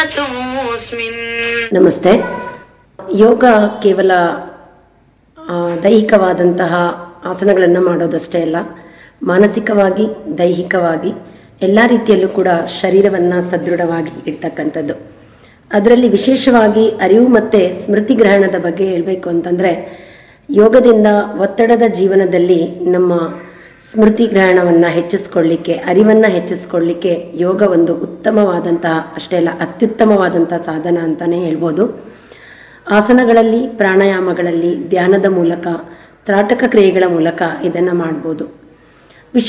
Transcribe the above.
ತೋಸ್ಮಿನ್ ನಮಸ್ತೆ ಯೋಗ ಕೇವಲ ಆ, ದೈಹಿಕವಾದಂತಹ ಆಸನಗಳನ್ನು ಮಾಡೋದಷ್ಟೇ ಅಲ್ಲ ಮಾನಸಿಕವಾಗಿ ದೈಹಿಕವಾಗಿ ಎಲ್ಲ ರೀತಿಯಲ್ಲೂ ಕೂಡ ಶರೀರವನ್ನು ಸದೃಢವಾಗಿ ಇಡ್ತಕ್ಕಂಥದ್ದು ಅದರಲ್ಲಿ ವಿಶೇಷವಾಗಿ ಅರಿವು ಮತ್ತು ಸ್ಮೃತಿ ಗ್ರಹಣದ ಬಗ್ಗೆ ಹೇಳಬೇಕು ಅಂತಂದರೆ ಯೋಗದಿಂದ ಒತ್ತಡದ ಜೀವನದಲ್ಲಿ ನಮ್ಮ ಸ್ಮೃತಿ ಗ್ರಹಣವನ್ನು ಹೆಚ್ಚಿಸ್ಕೊಳ್ಳಿಕ್ಕೆ ಅರಿವನ್ನು ಹೆಚ್ಚಿಸ್ಕೊಳ್ಳಿಕ್ಕೆ ಯೋಗ ಒಂದು ಉತ್ತಮವಾದಂತಹ ಅಷ್ಟೇ ಅಲ್ಲ ಅತ್ಯುತ್ತಮವಾದಂತಹ ಸಾಧನ ಅಂತಾನೆ ಹೇಳ್ಬೋದು ಆಸನಗಳಲ್ಲಿ ಪ್ರಾಣಾಯಾಮಗಳಲ್ಲಿ ಧ್ಯಾನದ ಮೂಲಕ ತ್ರಾಟಕ ಕ್ರಿಯೆಗಳ ಮೂಲಕ ಇದನ್ನು ಮಾಡ್ಬೋದು